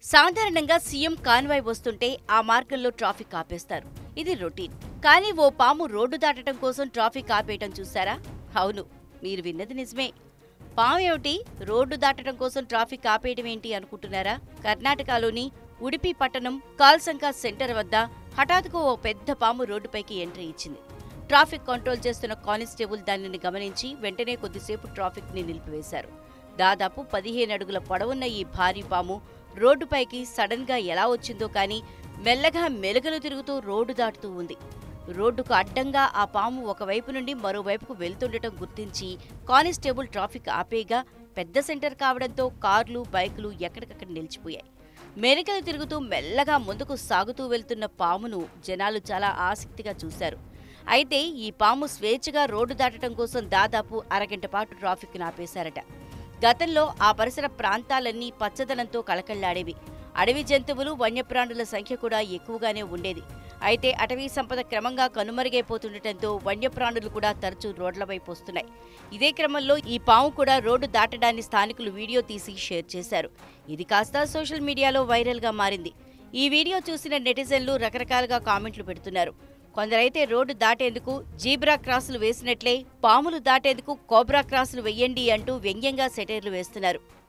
సాధారణంగా CM convoy వస్తుంటే ఆ మార్గంలో ట్రాఫిక్ ఆపేస్తారు ఇది రొటీన్ కానీ ఓ పాము రోడ్డు దాటడం కోసం ట్రాఫిక్ ఆపేయటం చూసారా అవును మీరు విన్నది నిజమే పాము ఏమిటి రోడ్డు దాటడం కోసం ట్రాఫిక్ ఆపేయడం ఏంటి అనుకుంటున్నారా కర్ణాటకలోని ఉడిపి పట్టణం కాల్సంకా సెంటర్ వద్ద హఠాత్తుగా ఓ పెద్ద పాము రోడ్డుపైకి ఎంట్రీ ఇచ్చింది ట్రాఫిక్ కంట్రోల్ చేస్తున్న కానిస్టేబుల్ దానిని గమనించి వెంటనే కొద్దిసేపు ట్రాఫిక్ ని నిలిపివేశారు దాదాపు పదిహేను అడుగుల పొడవున్న ఈ భారీ పాము రోడ్డుపైకి సడన్ గా ఎలా వచ్చిందో కానీ మెల్లగా మెలుగలు తిరుగుతూ రోడ్డు దాటుతూ ఉంది రోడ్డుకు అడ్డంగా ఆ పాము ఒకవైపు నుండి మరోవైపుకు వెళ్తుండటం గుర్తించి కానిస్టేబుల్ ట్రాఫిక్ ఆపేగా పెద్ద సెంటర్ కావడంతో కార్లు బైకులు ఎక్కడికక్కడ నిలిచిపోయాయి మెలికలు తిరుగుతూ మెల్లగా ముందుకు సాగుతూ వెళ్తున్న పామును జనాలు చాలా ఆసక్తిగా చూశారు అయితే ఈ పాము స్వేచ్ఛగా రోడ్డు దాటడం కోసం దాదాపు అరగంట పాటు ట్రాఫిక్ ఆపేశారట గతంలో ఆ పరిసర ప్రాంతాలన్నీ పచ్చదనంతో కళకళ్లాడేవి అడవి జంతువులు వన్యప్రాణుల సంఖ్య కూడా ఎక్కువగానే ఉండేది అయితే అటవీ సంపద క్రమంగా కనుమరుగైపోతుండటంతో వన్యప్రాణులు కూడా తరచూ రోడ్ల వైపు వస్తున్నాయి ఇదే క్రమంలో ఈ పాము కూడా రోడ్డు దాటడాన్ని స్థానికులు వీడియో తీసి షేర్ చేశారు ఇది కాస్త సోషల్ మీడియాలో వైరల్గా మారింది ఈ వీడియో చూసిన నెటిజన్లు రకరకాలుగా కామెంట్లు పెడుతున్నారు కొందరైతే రోడ్డు దాటేందుకు జీబ్రా క్రాసులు వేసినట్లే పాములు దాటేందుకు కోబ్రా క్రాసులు వెయ్యండి అంటూ వ్యంగ్యంగా సెటైర్లు వేస్తున్నారు